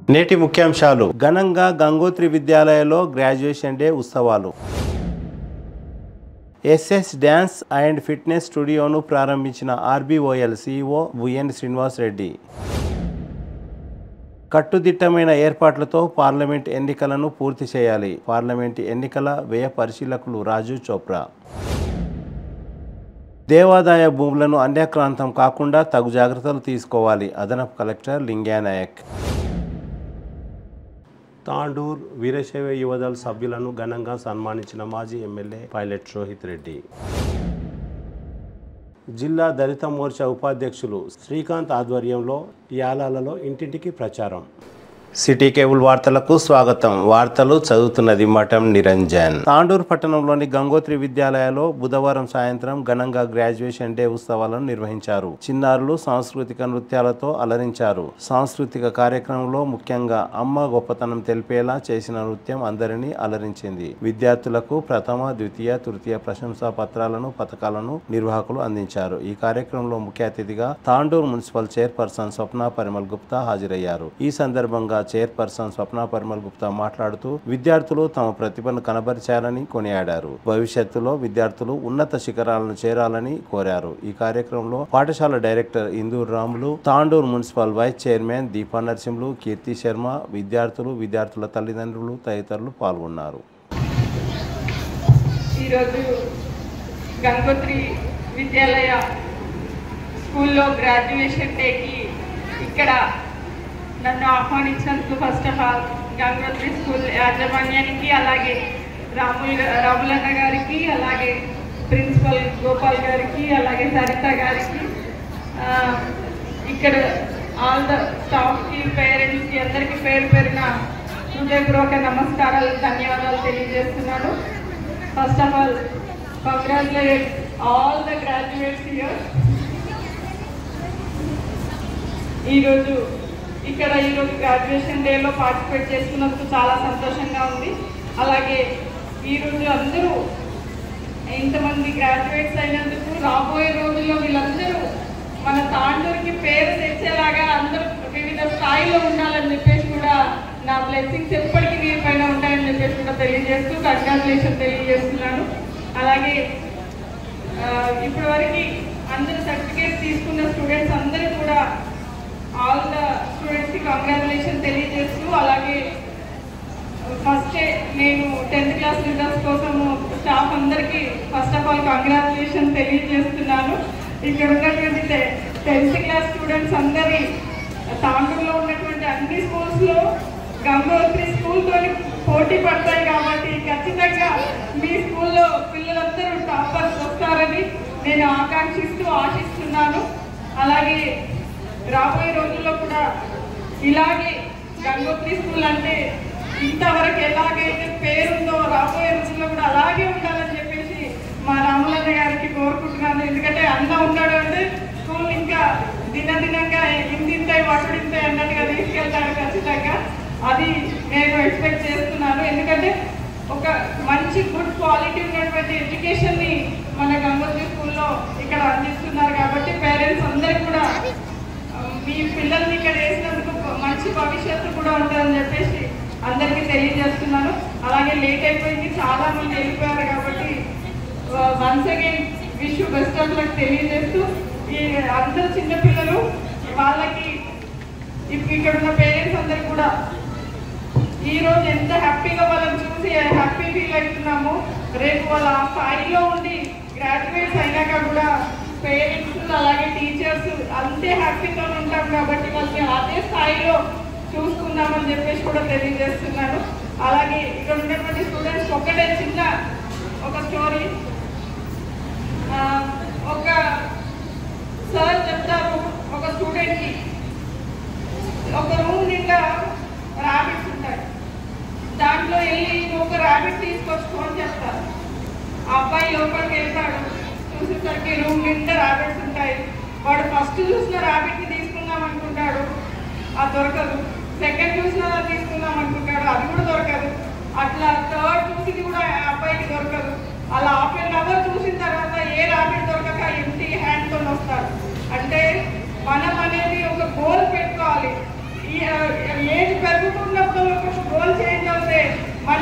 నేటి ముఖ్యాంశాలు ఘనంగా గంగోత్రి విద్యాలయలో గ్రాడ్యుయేషన్ డే ఉత్సవాలు ఎస్ఎస్ డ్యాన్స్ అండ్ ఫిట్నెస్ స్టూడియోను ప్రారంభించిన RBOL CEO VN Srinivas Reddy కట్టుదిట్టమైన ఏర్పాట్లతో పార్లమెంట్ ఎన్నికలను పూర్తి చేయాలి పార్లమెంట్ ఎన్నికల వ్యయ పరిశీలకులు రాజు చోప్రా దేవాదాయ భూములను అన్యాక్రాంతం కాకుండా తగు జాగ్రత్తలు తీసుకోవాలి అదనపు కలెక్టర్ లింగానాయక్ తాండూర్ వీరశైవ యువదళ సభ్యులను ఘనంగా సన్మానించిన మాజీ ఎమ్మెల్యే పైలట్ రోహిత్ రెడ్డి జిల్లా దళిత మోర్చా ఉపాధ్యక్షులు శ్రీకాంత్ ఆధ్వర్యంలో యాలాలలో ఇంటింటికి ప్రచారం సిటీ కేబుల్ వార్తలకు స్వాగతం వార్తలు చదువుతున్నది మఠం నిరంజన్ తాండూరు పట్టణంలోని గంగోత్రి విద్యాలయాలో బుధవారం సాయంత్రం ఘనంగా గ్రాడ్యుయేషన్ డే ఉత్సవాలను నిర్వహించారు చిన్నారులు సాంస్కృతిక నృత్యాలతో అలరించారు సాంస్కృతిక కార్యక్రమంలో ముఖ్యంగా అమ్మ గొప్పతనం తెలిపేలా చేసిన నృత్యం అందరినీ అలరించింది విద్యార్థులకు ప్రథమ ద్వితీయ తృతీయ ప్రశంసా పత్రాలను పథకాలను నిర్వాహకులు అందించారు ఈ కార్యక్రమంలో ముఖ్య అతిథిగా తాండూరు మున్సిపల్ చైర్పర్సన్ స్వప్న పరిమల్ గుప్తా హాజరయ్యారు ఈ సందర్భంగా చైర్పర్సన్ స్వప్న పరిమల్ గుప్తా మాట్లాడుతూ విద్యార్థులు తమ ప్రతిభను కనబరిచారని కొనియాడారు భవిష్యత్తులో విద్యార్థులు ఉన్నత శిఖరాలను చేరాలని కోరారు ఈ కార్యక్రమంలో పాఠశాల director Indur Ramulu Tandur municipal vice chairman Deepa Narasimhulu Keerthi Sharma విద్యార్థులు విద్యార్థుల తల్లిదండ్రులు తదితరులు పాల్గొన్నారు ఈరోజు గంగోత్రి విద్యాలయ స్కూల్లో గ్రాడ్యుయేషన్ డేకి ఇక్కడ నన్ను ఆహ్వానించినందుకు first of all Gangotri school యాజమాన్యానికి అలాగే రాముల్ రాములన్న గారికి అలాగే ప్రిన్సిపల్ గోపాల్ గారికి అలాగే సరిత గారికి ఆ, ఇక్కడ ఆల్ ద స్టాఫ్కి పేరెంట్స్కి అందరికీ పేరు పేరున హృదయపూర్వక నమస్కారాలు ధన్యవాదాలు తెలియజేస్తున్నాను first of all congratulate all the graduates year ఈరోజు ఇక్కడ ఈరోజు గ్రాడ్యుయేషన్ డేలో పార్టిసిపేట్ చేస్తున్నందుకు చాలా సంతోషంగా ఉంది అలాగే ఈరోజు అందరూ ఇంతమంది గ్రాడ్యుయేట్స్ అయినందుకు రాబోయే రోజుల్లో వీళ్ళందరూ మన తాండూరుకి పేరు తెచ్చేలాగా అందరూ వివిధ స్థాయిలో ఉండాలని చెప్పేసి కూడా నా బ్లెస్సింగ్స్ ఎప్పటికీ మీ పైన ఉంటాయని చెప్పేసి కూడా తెలియజేస్తూ కంగ్రాచులేషన్ తెలియజేస్తున్నాను అలాగే ఆ, ఇప్పటి వరకు అందరూ సర్టిఫికేట్స్ తీసుకున్న స్టూడెంట్స్ అందరూ కూడా ఆల్ ద స్టూడెంట్స్కి కంగ్రాచులేషన్ తెలియజేస్తూ అలాగే ఫస్ట్ నేను టెన్త్ క్లాస్ రిజల్ట్స్ కోసము స్టాఫ్ అందరికీ ఫస్ట్ ఆఫ్ ఆల్ కంగ్రాచులేషన్ తెలియజేస్తున్నాను ఇక్కడ ఉన్నటువంటి టెన్త్ క్లాస్ స్టూడెంట్స్ అందరి తాండూరులో ఉన్నటువంటి అన్ని స్కూల్స్లో గంగోత్రి స్కూల్తో పోటీ పడతాయి కాబట్టి ఖచ్చితంగా మీ స్కూల్లో పిల్లలందరూ టాపర్స్ వస్తారని నేను ఆకాంక్షిస్తూ ఆశిస్తున్నాను అలాగే రాబోయే రోజుల్లో కూడా ఇలాగే గంగోత్రి స్కూల్ అంటే ఇంతవరకు ఎలాగైతే పేరుందో రాబోయే రోజుల్లో కూడా అలాగే ఉండాలని చెప్పేసి మా రాములన్న గారికి కోరుకుంటున్నాను ఎందుకంటే అన్న ఉన్నాడు అంటే స్కూల్ ఇంకా దినదినంగా ఇంతింతాయి వటుడింతాయి అన్నట్టుగా తీసుకెళ్తాడు ఖచ్చితంగా అది నేను ఎక్స్పెక్ట్ చేస్తున్నాను ఎందుకంటే ఒక మంచి గుడ్ క్వాలిటీ ఉన్నటువంటి ఎడ్యుకేషన్ని మన గంగోత్రి స్కూల్లో ఇక్కడ అందిస్తున్నారు కాబట్టి పేరెంట్స్ అందరూ కూడా ఆ, మీ పిల్లల్ని ఇక్కడ వేసినందుకు మంచి భవిష్యత్తు కూడా ఉంటుందని చెప్పేసి అందరికీ తెలియజేస్తున్నాను అలాగే లేట్ అయిపోయింది చాలా మంది వెళ్ళిపోయారు కాబట్టి once again wish best of luck తెలియజేస్తూ ఈ అందరు చిన్నపిల్లలు వాళ్ళకి ఇప్పుడు ఇక్కడ ఉన్న పేరెంట్స్ అందరు కూడా ఈ రోజు ఎంత హ్యాపీగా వాళ్ళని చూసి హ్యాపీ ఫీల్ అవుతున్నాము రేపు వాళ్ళ ఆ స్థాయిలో ఉండి గ్రాడ్యుయేట్స్ అయినాక కూడా పేరెంట్స్ అలాగే టీచర్స్ అంతే హ్యాపీతో ఉంటాం కాబట్టి వాళ్ళని అదే స్థాయిలో చూసుకుందామని చెప్పేసి కూడా తెలియజేస్తున్నాను అలాగే ఇక్కడ ఉన్నటువంటి స్టూడెంట్స్ ఒకటే చిన్న ఒక స్టోరీ ఒక సార్ చెప్తారు ఒక స్టూడెంట్కి ఒక రూమ్ నిండా ర్యాబిట్స్ ఉంటాయి దాంట్లో వెళ్ళి నువ్వు ఒక ర్యాబిట్ తీసుకొచ్చుకొని చెప్తారు ఆ అబ్బాయి లోపలికి వెళ్తాడు చూసేసరికి రూమ్ నిండా ర్యాబిట్స్ ఉంటాయి వాడు ఫస్ట్ చూసిన ర్యాబిట్ని తీసుకుందాం అనుకుంటాడు అది దొరకదు సెకండ్ చూసిన తీసుకుందాం అనుకుంటాడు అది కూడా దొరకదు అట్లా థర్డ్ చూసింది కూడా ఆ అబ్బాయికి దొరకదు అలా హాఫ్ అన్ అవర్ చూసిన తర్వాత ఏ ర్యాబిట్ దొరకక ఎంటీ హ్యాండ్తో వస్తాడు అంటే మనం అనేది ఒక గోల్ పెట్టుకోవాలి ఈ, ఆ, ఏజ్ పెరుగు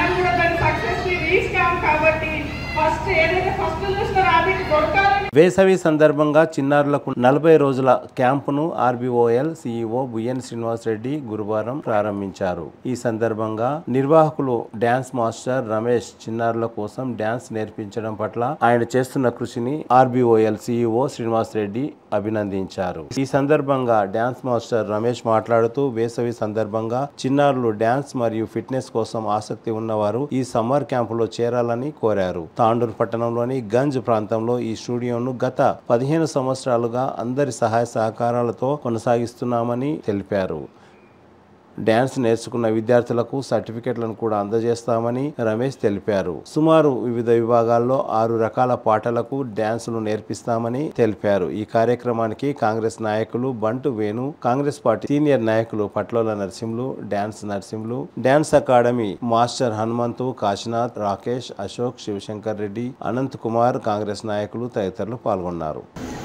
మనం కూడా దాన్ని సక్సెస్ రీచ్ కాం కాబట్టి ఫస్ట్ ఏదైతే ఫస్ట్ చూసిన రాబిట్ దొరకాలని వేసవి సందర్భంగా చిన్నారులకు నలభై రోజుల క్యాంపును ఆర్బీఓఎల్ సిఇఓ బుయ్యన్ శ్రీనివాస్ రెడ్డి గురువారం ప్రారంభించారు ఈ సందర్భంగా నిర్వాహకులు డ్యాన్స్ మాస్టర్ రమేష్ చిన్నారుల కోసం డ్యాన్స్ నేర్పించడం పట్ల ఆయన చేస్తున్న కృషిని ఆర్బీఓఎల్ సిఇఓ శ్రీనివాస్ రెడ్డి అభినందించారు ఈ సందర్భంగా డ్యాన్స్ మాస్టర్ రమేష్ మాట్లాడుతూ వేసవి సందర్భంగా చిన్నారులు డ్యాన్స్ మరియు ఫిట్నెస్ కోసం ఆసక్తి ఉన్నవారు ఈ సమ్మర్ క్యాంపులో చేరాలని కోరారు తాండూరు పట్టణంలోని గంజ్ ప్రాంతంలో ఈ స్టూడియోను గత పదిహేను సంవత్సరాలుగా అందరి సహాయ సహకారాలతో కొనసాగిస్తున్నామని తెలిపారు డ్యాన్స్ నేర్చుకున్న విద్యార్థులకు సర్టిఫికెట్లను కూడా అందజేస్తామని రమేష్ తెలిపారు సుమారు వివిధ విభాగాల్లో ఆరు రకాల పాటలకు డ్యాన్సులు నేర్పిస్తామని తెలిపారు ఈ కార్యక్రమానికి కాంగ్రెస్ నాయకులు బంటు వేణు కాంగ్రెస్ పార్టీ సీనియర్ నాయకులు Patlola Narasimhulu dance Narasimhulu dance academy master Hanumanthu Kashinath Rakesh Ashok Shivashankar Reddy Anant Kumar Congress నాయకులు తదితరులు పాల్గొన్నారు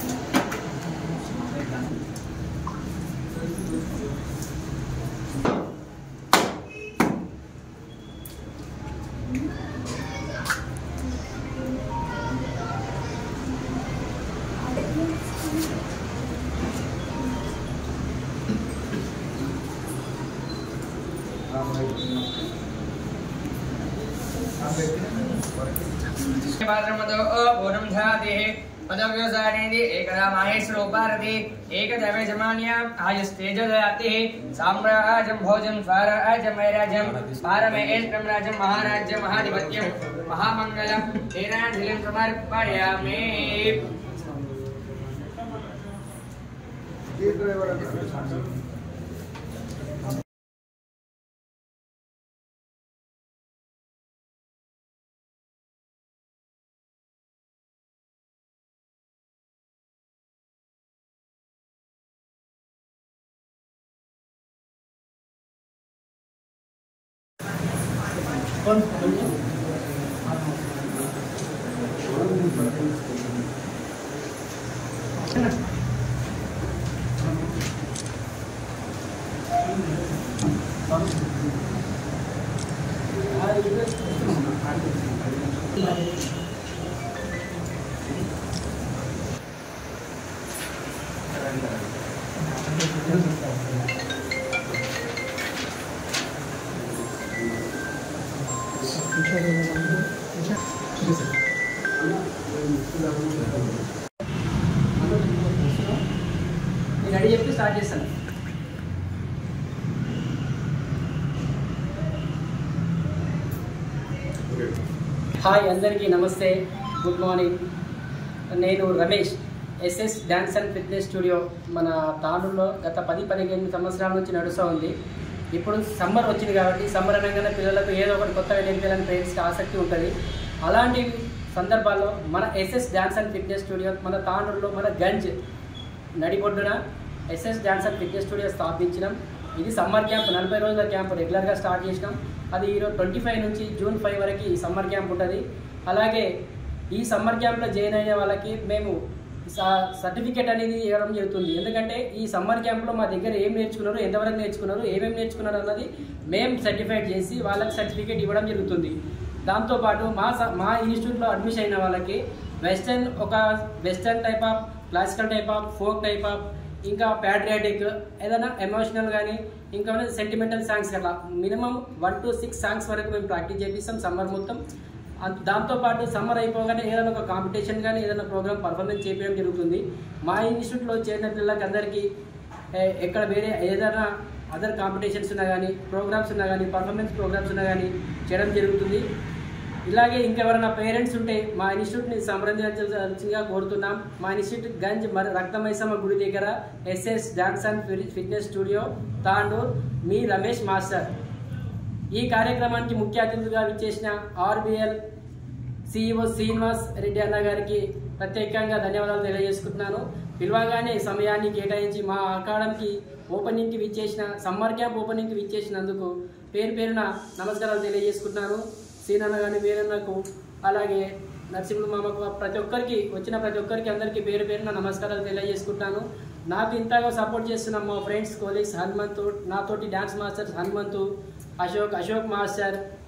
పాత్రమతో పూర్ణం ధాతి పదవ్యోసానేది ఏకదా మాహేశ్వరోపారతి ఏకదవే జమాన్యాం ఆయుస్తేజదయాతి సామ్రాజ్యం భోజం స్వరాజ్యం వైరాజ్యం పారమేష్ట్రం రాజ్యం మహారాజ్యం మహాధిపత్యం మహామంగళం హేరాంజలిం సమర్పయామి నేను అడిగి చెప్పి స్టార్ట్ చేస్తాను హాయ్ అందరికీ నమస్తే గుడ్ మార్నింగ్ నేను Ramesh SS dance and fitness studio మన తాండూరులో గత పది పదిహేను సంవత్సరాల నుంచి నడుస్తూ ఉంది ఇప్పుడు సమ్మర్ వచ్చింది కాబట్టి సమ్మర్ అనగానే పిల్లలకు ఏదో ఒకటి కొత్తగా నేర్పించాలని పేరెంట్స్కి ఆసక్తి ఉంటుంది అలాంటి సందర్భాల్లో మన SS dance and fitness studio మన తాండూరులో మన గంజ్ నడిబొడ్డున SS dance and fitness studio స్థాపించినాం ఇది సమ్మర్ క్యాంప్ నలభై రోజుల క్యాంప్ రెగ్యులర్గా స్టార్ట్ చేసినాం అది ఈరోజు ట్వంటీ ఫైవ్ నుంచి జూన్ ఫైవ్ వరకు ఈ సమ్మర్ క్యాంప్ ఉంటుంది అలాగే ఈ సమ్మర్ క్యాంప్లో జాయిన్ అయిన వాళ్ళకి మేము స- సర్టిఫికేట్ అనేది ఇవ్వడం జరుగుతుంది ఎందుకంటే ఈ సమ్మర్ క్యాంప్లో మా దగ్గర ఏం నేర్చుకున్నారు ఎంతవరకు నేర్చుకున్నారు ఏమేమి నేర్చుకున్నారు అన్నది మేము సర్టిఫైడ్ చేసి వాళ్ళకి సర్టిఫికేట్ ఇవ్వడం జరుగుతుంది దాంతోపాటు మా స- మా ఇన్స్టిట్యూట్లో అడ్మిషన్ అయిన వాళ్ళకి వెస్టర్న్ ఒక western type of classical type of folk type of ఇంకా ప్యాట్రియాటిక్ ఏదైనా ఎమోషనల్ కానీ ఇంకా సెంటిమెంటల్ సాంగ్స్ అట్లా minimum one to six songs వరకు మేము ప్రాక్టీస్ చేపిస్తాం సమ్మర్ మొత్తం అం- దాంతోపాటు సమ్మర్ అయిపోగానే ఏదైనా ఒక కాంపిటీషన్ కానీ ఏదైనా ప్రోగ్రామ్ పర్ఫార్మెన్స్ చేయడం జరుగుతుంది మా ఇన్స్టిట్యూట్లో చేరిన పిల్లలకి అందరికీ ఏ- ఎక్కడ వేరే ఏదైనా అదర్ కాంపిటీషన్స్ ఉన్నా కానీ ప్రోగ్రామ్స్ ఉన్నా కానీ పర్ఫార్మెన్స్ ప్రోగ్రామ్స్ ఉన్నా కానీ చేయడం జరుగుతుంది ఇలాగే ఇంకెవరైనా పేరెంట్స్ ఉంటే మా ఇన్స్టిట్యూట్ని సంప్రదించాల్సిందిగా కోరుతున్నాం మా ఇన్స్టిట్యూట్ గంజ్ మరి రక్తమైసమ్మ గుడి దగ్గర SS dance and fitness studio Tandur మీ రమేష్ మాస్టర్ ఈ కార్యక్రమానికి ముఖ్య అతిథిగా విచ్చేసిన ఆర్బిఎల్ సిఇఓ శ్రీనివాస్ రెడ్డి అన్న గారికి ప్రత్యేకంగా ధన్యవాదాలు తెలియజేసుకుంటున్నాను పిలవగానే సమయాన్ని కేటాయించి మా అకాడమీకి ఓపెనింగ్కి విచ్చేసిన సమ్మర్ క్యాంప్ ఓపెనింగ్కి విచ్చేసినందుకు పేరు పేరున నమస్కారాలు తెలియజేసుకుంటున్నాను సీనన్న గాని వీరన్నకు అలాగే నరసింహ మామకు ప్రతి ఒక్కరికి వచ్చిన ప్రతి ఒక్కరికి అందరికీ పేరు పేరున నమస్కారాలు తెలియజేసుకుంటాను నాకు ఇంతగా సపోర్ట్ చేస్తున్న మా ఫ్రెండ్స్ కోలీగ్స్ హనుమంతు నాతోటి dance masters Hanumanthu Ashok Ashok master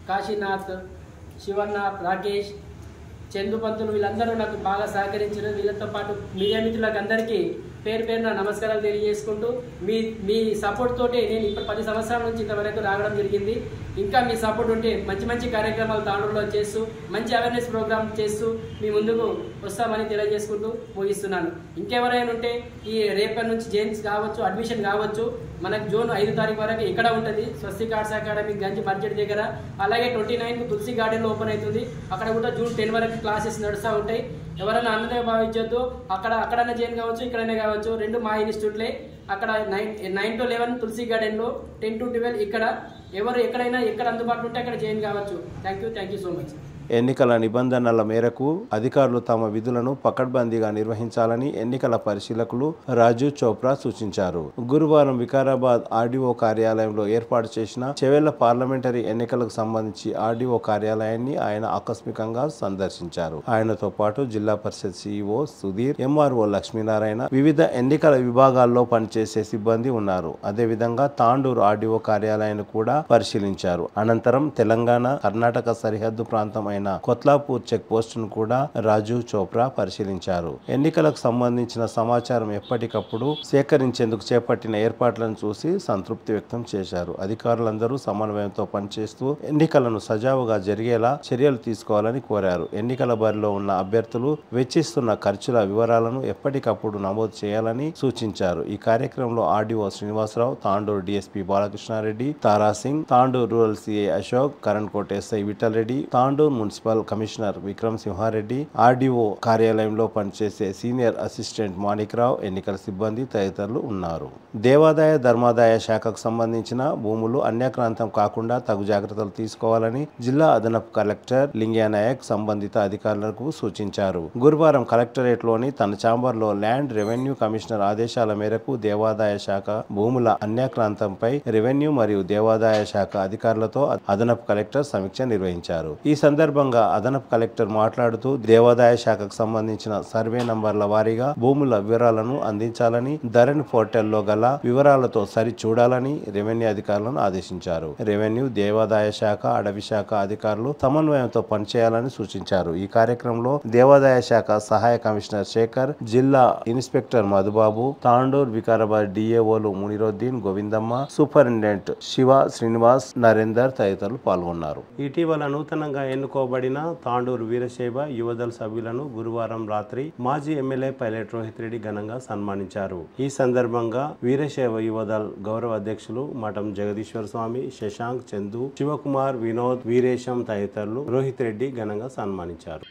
Kashinath Shivanna Rakesh Chandu Pantulu వీళ్ళందరూ నాకు బాగా సహకరించారు వీళ్ళతో పాటు మీడియా మిత్రులకు అందరికీ పేరు పేరున నమస్కారాలు తెలియజేసుకుంటూ మీ మీ సపోర్ట్ తోటి నేను ఇప్పుడు పది సంవత్సరాల నుంచి ఇంతవరకు రావడం జరిగింది ఇంకా మీ సపోర్ట్ ఉంటే మంచి మంచి కార్యక్రమాలు తాండూరులో చేస్తూ మంచి అవేర్నెస్ ప్రోగ్రామ్ చేస్తూ మీ ముందుకు వస్తామని తెలియజేసుకుంటూ ముగిస్తున్నాను ఇంకెవరైనా ఉంటే ఈ రేపటి నుంచి జేమ్స్ కావచ్చు అడ్మిషన్ కావచ్చు మనకు జూన్ ఐదు తారీఖు వరకు ఇక్కడ ఉంటుంది స్వస్తి కార్డ్స్ అకాడమీ గంజి మార్కెట్ దగ్గర అలాగే ట్వంటీ నైన్ తులసి గార్డెన్లో ఓపెన్ అవుతుంది అక్కడ కూడా జూన్ టెన్ వరకు క్లాసెస్ నడుస్తూ ఉంటాయి ఎవరైనా ఆనందంగా భావించొద్దు అక్కడ అక్కడైనా జైన్ కావచ్చు ఇక్కడైనా కావచ్చు రెండు మా ఇన్స్టిట్యూట్లే అక్కడ nine nine to eleven Tulasi గార్డెన్లో టెన్ టు ట్వెల్వ్ ఇక్కడ ఎవరు ఎక్కడైనా ఎక్కడ అందుబాటులో ఉంటే అక్కడ జైన్ కావచ్చు thank you thank you so much ఎన్నికల నిబంధనల మేరకు అధికారులు తమ విధులను పకడ్బందీగా నిర్వహించాలని ఎన్నికల పరిశీలకులు రాజు చోప్రా సూచించారు గురువారం వికారాబాద్ ఆర్డీఓ కార్యాలయంలో ఏర్పాటు చేసిన చెవెళ్ల పార్లమెంటరీ ఎన్నికలకు సంబంధించి ఆర్డీఓ కార్యాలయాన్ని ఆయన ఆకస్మికంగా సందర్శించారు ఆయనతో పాటు జిల్లా పరిషత్ సీఈఓ సుధీర్ ఎంఆర్ఓ లక్ష్మీనారాయణ వివిధ ఎన్నికల విభాగాల్లో పనిచేసే సిబ్బంది ఉన్నారు అదేవిధంగా తాండూరు ఆర్డీఓ కార్యాలయాన్ని కూడా పరిశీలించారు అనంతరం తెలంగాణ కర్ణాటక సరిహద్దు ప్రాంతం అయిన కొత్లాపూర్ చెక్ పోస్టును కూడా రాజు చోప్రా పరిశీలించారు ఎన్నికలకు సంబంధించిన సమాచారం ఎప్పటికప్పుడు సేకరించేందుకు చేపట్టిన ఏర్పాట్లను చూసి సంతృప్తి వ్యక్తం చేశారు అధికారులందరూ సమన్వయంతో పనిచేస్తూ ఎన్నికలను సజావుగా జరిగేలా చర్యలు తీసుకోవాలని కోరారు ఎన్నికల బరిలో ఉన్న అభ్యర్థులు వెచ్చిస్తున్న ఖర్చుల వివరాలను ఎప్పటికప్పుడు నమోదు చేయాలని సూచించారు ఈ కార్యక్రమంలో RDO Srinivasarao Tandur DSP Balakrishnareddy Tarasingh Tandur rural CI Ashok Karankot SI Vittal Reddy Tandur municipal commissioner Vikram Simhareddy RDO కార్యాలయంలో పనిచేసే సీనియర్ అసిస్టెంట్ మాణిక్రావు ఎన్నికల సిబ్బంది తదితరులు ఉన్నారు దేవాదాయ ధర్మాదాయ శాఖకు సంబంధించిన భూములు అన్యాక్రాంతం కాకుండా తగు జాగ్రత్తలు తీసుకోవాలని జిల్లా అదనపు కలెక్టర్ లింగ్యానాయక్ సంబంధిత అధికారులకు సూచించారు గురువారం కలెక్టరేట్ లోని తన ఛాంబర్లో ల్యాండ్ రెవెన్యూ కమిషనర్ ఆదేశాల మేరకు దేవాదాయ శాఖ భూముల అన్యాక్రాంతంపై రెవెన్యూ మరియు దేవాదాయ శాఖ అధికారులతో అదనపు కలెక్టర్ సమీక్ష నిర్వహించారు ఈ సందర్భంగా అదనపు కలెక్టర్ మాట్లాడుతూ దేవాదాయ శాఖకు సంబంధించిన సర్వే నంబర్ల వారీగా భూముల వివరాలను అందించాలని ధరణి పోర్టల్లో గల వివరాలతో సరి చూడాలని రెవెన్యూ అధికారులను ఆదేశించారు రెవెన్యూ దేవాదాయ శాఖ అడవి శాఖ అధికారులు సమన్వయంతో పనిచేయాలని సూచించారు ఈ కార్యక్రమంలో దేవాదాయ శాఖ సహాయ కమిషనర్ శేఖర్ జిల్లా ఇన్స్పెక్టర్ మధుబాబు తాండూర్ వికారాబాద్ డిఏఓలు మునిరుద్దీన్ గోవిందమ్మ సూపరింటెండెంట్ శివ శ్రీనివాస్ నరేందర్ తదితరులు పాల్గొన్నారు ఇటీవల నూతనంగా ఎన్నుకోబడిన తాండూరు వీరశైవ యువదళ సభ్యులను గురువారం రాత్రి మాజీ ఎమ్మెల్యే పైలట్ రోహిత్ రెడ్డి ఘనంగా సన్మానించారు ఈ సందర్భంగా వీరశైవ యువదళ్ గౌరవ అధ్యక్షులు మఠం జగదీశ్వర స్వామి శశాంక్ చందు శివకుమార్ వినోద్ వీరేశం తదితరులు రోహిత్ రెడ్డి ఘనంగా సన్మానించారు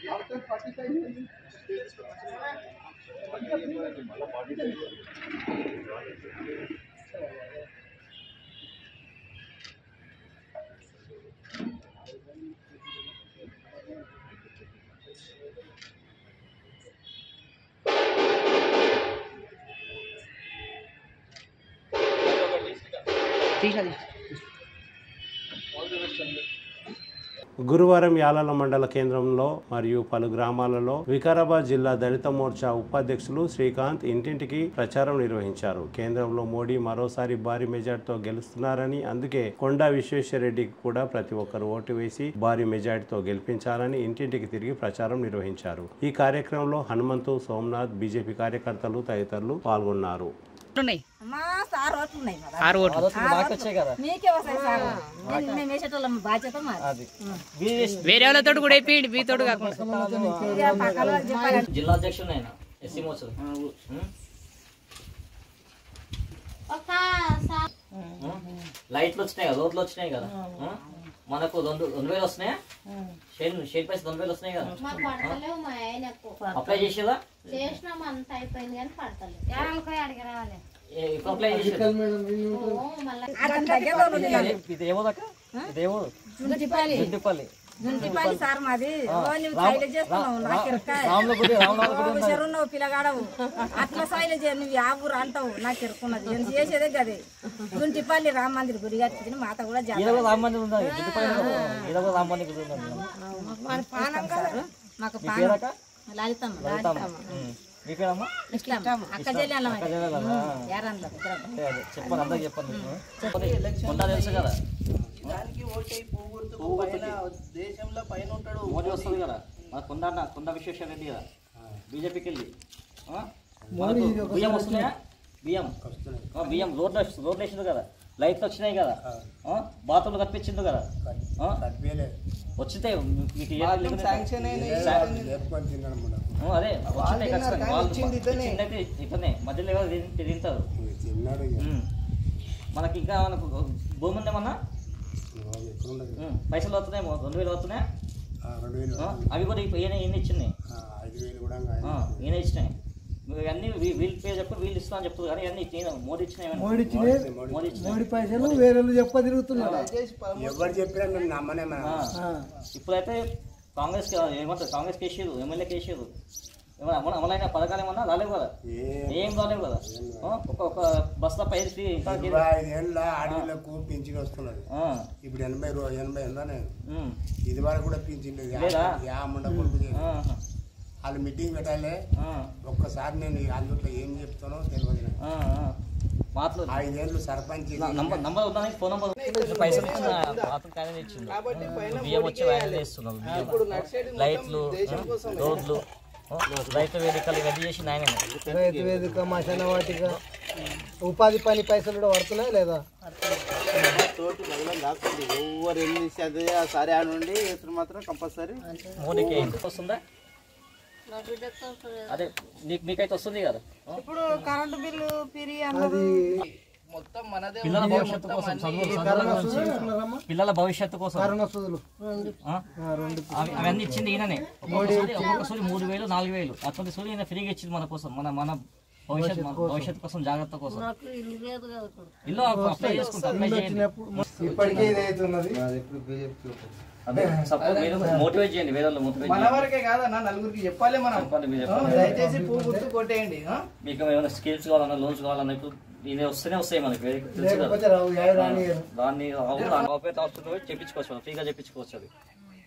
గురువారం యాలాల మండల కేంద్రంలో మరియు పలు గ్రామాలలో వికారాబాద్ జిల్లా దళిత మోర్చా ఉపాధ్యక్షులు శ్రీకాంత్ ఇంటింటికి ప్రచారం నిర్వహించారు కేంద్రంలో మోడీ మరోసారి భారీ మెజార్టీతో గెలుస్తున్నారని అందుకే కొండా విశ్వేశ్వరరెడ్డికి కూడా ప్రతి ఒక్కరు ఓటు వేసి భారీ మెజార్టీతో గెలిపించాలని ఇంటింటికి తిరిగి ప్రచారం నిర్వహించారు ఈ కార్యక్రమంలో హనుమంతు సోమనాథ్ బీజేపీ కార్యకర్తలు తదితరులు పాల్గొన్నారు ఉన్నాయి మా సార్ ఓట్లు ఉన్నాయి మా ఆరు ఓట్లు మీకే వస్తాయి సార్ నేను మేము వేసేటోళ్ళం బాధ్యత మాది వేరే వాళ్ళతో కూడా అయిపోయింది మీతోడు కాకుండా ఇక పక్కన వాళ్ళకి చెప్పాలి జిల్లా అధ్యక్షుడు ఆయన ఎస్సీ మోసలు లైట్లు వచ్చినాయి కదా రోడ్లు వచ్చినాయి కదా ఆ? మనకు రెండు రెండు వేలు వస్తున్నాయా షేర్ షేర్ పైసలు రెండు వేలు వస్తున్నాయి కదా మాకు పడతలేవు మా ఆయనకు అప్లై చేసేదా చేసినాం అంత అయిపోయింది కానీ పడతలేదు ఎవరికి అడిగి రావాలి ఏ- ఇప్పుడు అప్లై చేసేదా ఓ, మళ్ళా అతని దగ్గర వాళ్ళు ఉన్నారు. ఇది ఏమోదక్క ఇదేమో జుంటిపల్లి దిండిపల్లి జుంటిపల్లి సార్ మాది ఓ నువ్వు సైలెంట్ చేస్తున్నావు నాకు ఇరకాయ రాములగుడి రామనాథగుడి చెరువున్నావు పిల్లగాడవు అట్లా సైలెంట్ చేయ నువ్వు ఆ ఊరు అంటావు నాకు ఇరుకున్నది నేను చేసేదే కదే జుంటిపల్లి రామ మందిర్ గుడి కట్టించిన మాత కూడా ఈడ జాతర కూడా రామ మందిర్ ఉన్నది దిండిపల్లి ఈడ కూడా రామ మందిర్ ఉన్నది సార్ మాకు మీ పేరక్క లలితమ్మ వెళ్తామా మీ పేరమ్మా ఇస్లాం అక్క చెల్లెళ్ళం అయితే. ప్రజల యారాన్లో దగ్గర అదే అదే చెప్పండి అందరికి చెప్పండి చెప్పండి కొంత తెలుసు కదా ఓటై పువ్వు గుర్తుకు పైన దేశంలో పైన ఉంటాడు మోడీ వస్తుంది కదా మన కొండ అన్న కొండ విశ్వేశ్వర రెడ్డి కదా బీజేపీకి వెళ్ళి ఆ? మనకు బియ్యం వస్తున్నాయా బియ్యం ఆ, బియ్యం రోడ్లు రోడ్లు వేసింది కదా లైట్లు వచ్చినాయి కదా ఆ? బాత్రూమ్లు కట్టించింది కదా ఆ? వచ్చితే మీకు ఏ బాత్రూమ్ శాంక్షన్ అయినాయి. ఆ, అదే వచ్చినాయి ఖచ్చితంగా కానీ వాళ్ళు ఇచ్చింది ఇతనే. ఇచ్చిందైతే ఇతనే మధ్యలో ఎవరు తిన్- తింటారు ఉమ్. మనకి ఇంకా మనకు భూమి ఉందేమన్నా ఉమ్. పైసలు వస్తున్నాయి రెండు వేలు వస్తున్నాయి ఆ, అవి కూడా ఇప్పుడు ఈయన ఈయన ఇచ్చినాయి ఆ, ఈయన ఇచ్చినాయి ఇవన్నీ వీ- వీళ్ళు పేరు చెప్పు వీళ్ళు ఇస్తా అని చెప్తారు కానీ ఇవన్నీ ఈయన మోడీ ఇచ్చినాయి ఇవన్నీ. మోడీ ఇచ్చినాయి. మోడీ ఇచ్చినాయి మోడీ పైసలు వేరే చెప్ప తిరుగుతున్నారు ఎవరు చెప్పినా మేము నమ్మనే ఆ. ఇప్పుడైతే కాంగ్రెస్ ఏమంటారు కాంగ్రెస్ కేసారు ఎమ్మెల్యే కేసారు ఏమన్నా అమలు అమలైన పథకాలు ఏమన్నా రాలేవు కదా ఏం రాలేవు కదా ఆ, ఒక ఒక బస్తా పై ఫ్రీ ఇంకా ఇరవై ఐదేళ్ళ ఆడపిల్లకు పింఛన్ వస్తున్నది ఆ. ఇప్పుడు ఎనభై రూ- ఎనభై ఉందా నేను ఉమ్. ఇది వరకు కూడా పింఛన్ లేదు లేదా? యా ముండ కొడుకు చేసి. ఆహా. వాళ్ళు మీటింగ్ పెట్టాలి ఆ. ఒక్కసారి నేను ఈ అందులో ఏం చెప్తానో తెలియదు నాకు. ఆ, ఆ. మాట్లాడు ఐదేళ్ళు సర్పంచ్ నా- నంబర్ నంబర్ ఉందా నీకు? ఫోన్ నంబర్ ఉందా? పైసలు ఇచ్చిన అతను కానీ ఇచ్చిండు బియ్యం వచ్చి ఆయన చేస్తున్నాం బియ్యం లైట్లు ఆ, రోడ్లు ఆ, రైతు వేదికలు ఇవన్నీ చేసి ఆయన రైతు వేదిక మశాన వాటిక ఉపాధి పని పైసలు కూడా పడుతున్నాయి లేదా తోటి మగలం కాస్తుంది ఎవరు ఎన్ని చదివి సరే అని ఉండి ఇతను మాత్రం కంపల్సరీ మోడీకి ఎంత వస్తుందా అదే నీకు మీకైతే వస్తుంది కదా ఆ? ఇప్పుడు కరెంటు బిల్లు పిరి అది మొత్తం మనదే పిల్లల ఉంది, భవిష్యత్తు మొత్తం కోసం అన్ని చదువులు కరోనా చదువుల సూదులు గురించి తీసుకున్నారమ్మా? పిల్లల భవిష్యత్తు కోసం కరోనా సూదులు ఆ? ఆ, రెండు అవి అవన్నీ ఇచ్చింది ఈయననే ఒక్కొక్క సూది ఒక్కొక్క సూది మూడు వేలు నాలుగు వేలు అటువంటి సూది ఈయన ఫ్రీగా ఇచ్చింది మన కోసం మన మన భవిష్యత్ మన భవిష్యత్తు కోసం జాగ్రత్త కోసం ఇల్లు అప్లై చేసుకుంటా అప్లై చేయండి వచ్చినప్పుడు ఇప్పటికే ఇది అవుతున్నది అదే సపోజ్ మీరు మోటివేట్ చేయండి వేరే మోటివేట్ మన చేయండి వరకే కాదన్నా నలుగురికి చెప్పాలి మనం చెప్పండి మీరు ఆ, చెప్పండి దయచేసి పువ్వు గుర్తు కొట్టేయండి ఆ? మీకు ఏమైనా స్కిల్స్ కావాలన్నా లోన్స్ కావాలన్నా ఇప్పుడు ఇది వస్తేనే వస్తాయి మనకి వేరే తెలుసు కదా లేకపోతే రావు యాభై రానియరు. దాన్ని ఆపరేట్ హాస్పిటల్ పోయి చెప్పించుకోవచ్చు మనం ఫ్రీగా చెప్పించుకోవచ్చు అది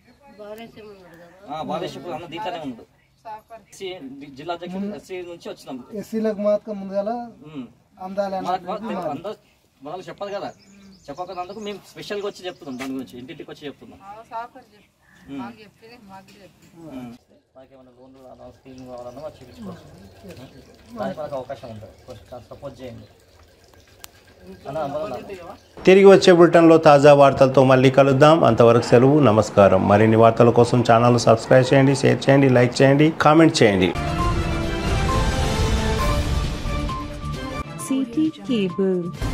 బాలేశ్వర్ అన్న దీంట్లోనే ఉంది ఎస్సీ జిల్లా అధ్యక్షుడు ఎస్సీ నుంచి వచ్చినాం ఎస్సీలకు మాత్రం ముందుగా ఉమ్. అందాలి మనకు అన్నది మనకు అందరూ మనల్ని చెప్పదు కదా చెప్పకనందుకు మేము స్పెషల్గా వచ్చి చెప్తున్నాం దాని గురించి ఇంటింటికి వచ్చి చెప్తున్నాం ఉమ్. ఉమ్. మనకేమైనా లోన్లు కావాలన్నా స్కీమ్ కావాలన్నా వచ్చి చెప్పించుకోవచ్చు దానికి మనకు అవకాశం ఉంటుంది కొంచెం సపోర్ట్ చేయండి అన్న అందరూ తిరిగి వచ్చే బులెటిన్లో తాజా వార్తలతో మళ్ళీ కలుద్దాం అంతవరకు సెలవు నమస్కారం మరిన్ని వార్తల కోసం ఛానల్ సబ్స్క్రైబ్ చేయండి షేర్ చేయండి లైక్ చేయండి కామెంట్ చేయండి CT Cable